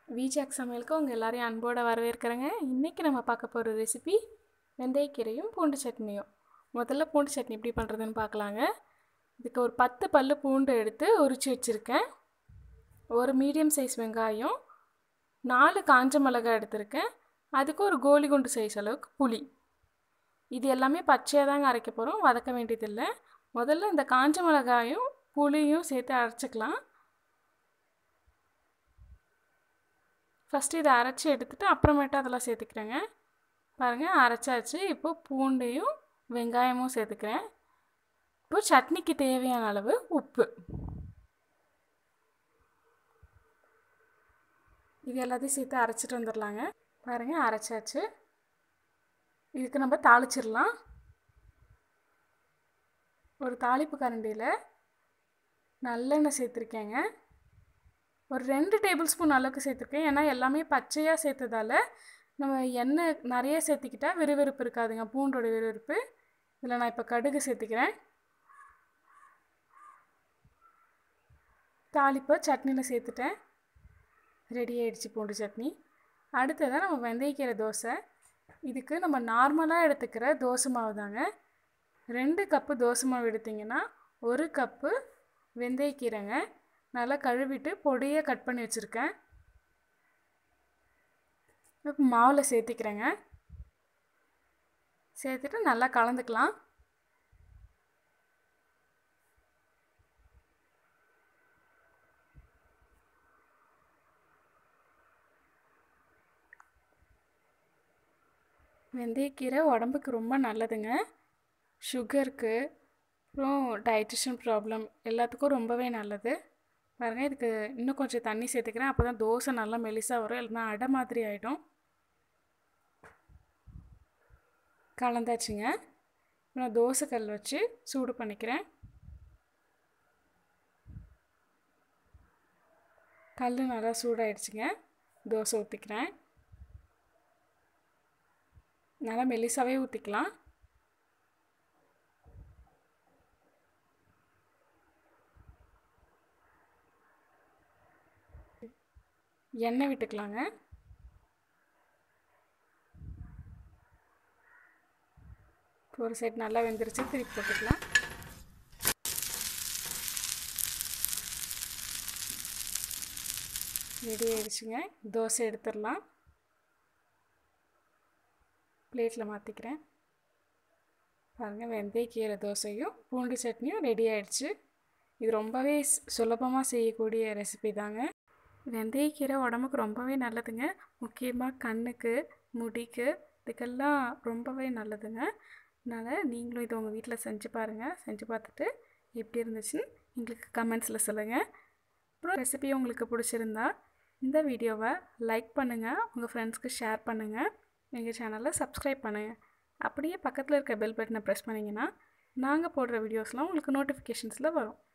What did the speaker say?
விஜாக் சமையலுக்கு உங்கள் எல்லாரையும் அன்போடு வரவேற்கிறேங்க இன்றைக்கி நம்ம பார்க்க போகிற ரெசிபி வெந்தயக்கீரையும் பூண்டு சட்னியும் முதல்ல பூண்டு சட்னி எப்படி பண்ணுறதுன்னு பார்க்கலாங்க இதுக்கு ஒரு பத்து பல்லு பூண்டு எடுத்து உரித்து வச்சுருக்கேன் ஒரு மீடியம் சைஸ் வெங்காயம் நாலு காஞ்ச மிளகாய் எடுத்திருக்கேன் அதுக்கு ஒரு கோலி குண்டு சைஸ் அளவுக்கு புளி இது எல்லாமே பச்சையாக தாங்க அரைக்க போகிறோம் வதக்க வேண்டியதில்லை முதல்ல இந்த காஞ்ச மிளகாயும் புளியும் சேர்த்து அரைச்சிக்கலாம் ஃபஸ்ட்டு இதை அரைச்சி எடுத்துகிட்டு அப்புறமேட்டு அதெல்லாம் சேர்த்துக்கிறேங்க பாருங்கள் அரைச்சாச்சு இப்போ பூண்டையும் வெங்காயமும் சேர்த்துக்கிறேன் இப்போ சட்னிக்கு தேவையான அளவு உப்பு இது எல்லாத்தையும் சேர்த்து அரைச்சிட்டு வந்துடலாங்க பாருங்கள் அரைச்சாச்சு இதுக்கு நம்ம தாளிச்சிடலாம் ஒரு தாளிப்பு கரண்டியில் நல்லெண்ணெய் சேர்த்துருக்கேங்க ஒரு ரெண்டு டேபிள் ஸ்பூன் அளவுக்கு சேர்த்துருக்கேன் ஏன்னா எல்லாமே பச்சையாக சேர்த்ததால் நம்ம எண்ணெய் நிறைய சேர்த்திக்கிட்டா விறுவிறுப்பு இருக்காதுங்க பூண்டோட விறுவிறுப்பு இதில் நான் இப்போ கடுகு சேர்த்துக்கிறேன் தாளிப்பை சட்னியில் சேர்த்துட்டேன் ரெடி ஆகிடுச்சு பூண்டு சட்னி அடுத்ததாக நம்ம வெந்தயக்கீரை தோசை இதுக்கு நம்ம நார்மலாக எடுத்துக்கிற தோசை மாவு தாங்க ரெண்டு கப்பு தோசை மாவு எடுத்திங்கன்னா ஒரு கப்பு வெந்தயக்கீரைங்க நல்லா கழுவிட்டு பொடியை கட் பண்ணி வச்சுருக்கேன் இப்போ மாவில் சேர்த்திக்கிறேங்க சேர்த்துட்டு நல்லா கலந்துக்கலாம் வெந்தயக்கீரை உடம்புக்கு ரொம்ப நல்லதுங்க சுகருக்கு அப்புறம் டைஜஷன் ப்ராப்ளம் எல்லாத்துக்கும் ரொம்பவே நல்லது பாருங்கள் இதுக்கு இன்னும் கொஞ்சம் தண்ணி சேர்த்துக்கிறேன் அப்போ தான் தோசை நல்லா மெலிசாக வரும் இல்லைனா அடை மாதிரி ஆகிடும் கலந்தாச்சுங்க நான் தோசை கல் வச்சு சூடு பண்ணிக்கிறேன் கல் நல்லா சூடாயிடுச்சுங்க தோசை ஊற்றிக்கிறேன் நல்லா மெலிசாவே ஊற்றிக்கலாம் எண்ணெய் விட்டுக்கலாங்க ஒரு சைடு நல்லா வெந்துருச்சு திருப்பி போட்டுக்கலாம் ரெடி ஆயிடுச்சுங்க தோசை எடுத்துடலாம் பிளேட்டில் மாற்றிக்கிறேன் பாருங்கள் வெந்தயக்கீரை தோசையும் பூண்டு சட்னியும் ரெடி ஆயிடுச்சு இது ரொம்பவே சுலபமாக செய்யக்கூடிய ரெசிபி தாங்க வெந்தயக்கீரை உடம்புக்கு ரொம்பவே நல்லதுங்க முக்கியமாக கண்ணுக்கு முடிக்கு இதுக்கெல்லாம் ரொம்பவே நல்லதுங்க அதனால் நீங்களும் இதை உங்கள் வீட்டில் செஞ்சு பாருங்கள் செஞ்சு பார்த்துட்டு எப்படி இருந்துச்சுன்னு எங்களுக்கு கமெண்ட்ஸில் சொல்லுங்கள் அப்புறம் ரெசிபி உங்களுக்கு பிடிச்சிருந்தா இந்த வீடியோவை லைக் பண்ணுங்கள் உங்கள் ஃப்ரெண்ட்ஸ்க்கு ஷேர் பண்ணுங்கள் எங்கள் சேனலை சப்ஸ்கிரைப் பண்ணுங்கள் அப்படியே பக்கத்தில் இருக்க பெல் பட்டனை ப்ரெஸ் பண்ணிங்கன்னா நாங்கள் போடுற வீடியோஸ்லாம் உங்களுக்கு நோட்டிஃபிகேஷன்ஸில் வரும்